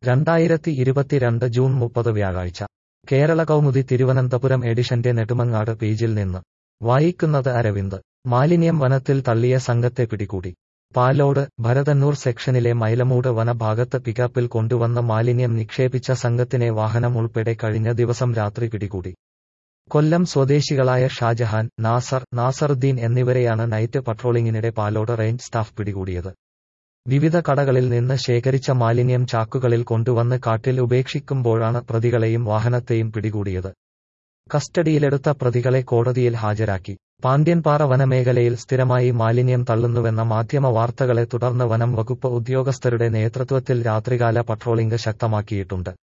രണ്ടായിരത്തി ഇരുപത്തിരണ്ട് ജൂൺ മുപ്പത് വ്യാഴാഴ്ച കേരള കൗമുദി തിരുവനന്തപുരം എഡിഷന്റെ നെടുമങ്ങാട് പേജിൽ നിന്ന് വായിക്കുന്നത് അരവിന്ദ് മാലിന്യം വനത്തിൽ തള്ളിയ സംഘത്തെ പിടികൂടി പാലോട് ഭരതന്നൂർ സെക്ഷനിലെ മൈലമൂട് വനഭാഗത്ത് പിക്കപ്പിൽ കൊണ്ടുവന്ന മാലിന്യം നിക്ഷേപിച്ച സംഘത്തിനെ വാഹനം ഉൾപ്പെടെ കഴിഞ്ഞ ദിവസം രാത്രി പിടികൂടി കൊല്ലം സ്വദേശികളായ ഷാജഹാൻ നാസർ നാസറുദ്ദീൻ എന്നിവരെയാണ് നൈറ്റ് പട്രോളിംഗിനിടെ പാലോട് റേഞ്ച് സ്റ്റാഫ് പിടികൂടിയത് വിവിധ കടകളിൽ നിന്ന് ശേഖരിച്ച മാലിന്യം ചാക്കുകളിൽ കൊണ്ടുവന്ന് കാട്ടിൽ ഉപേക്ഷിക്കുമ്പോഴാണ് പ്രതികളെയും വാഹനത്തെയും പിടികൂടിയത് കസ്റ്റഡിയിലെടുത്ത പ്രതികളെ കോടതിയിൽ ഹാജരാക്കി പാണ്ഡ്യൻപാറ വനമേഖലയിൽ സ്ഥിരമായി മാലിന്യം തള്ളുന്നുവെന്ന മാധ്യമ വാർത്തകളെ തുടർന്ന് വനം വകുപ്പ് ഉദ്യോഗസ്ഥരുടെ നേതൃത്വത്തിൽ രാത്രികാല പട്രോളിംഗ് ശക്തമാക്കിയിട്ടുണ്ട്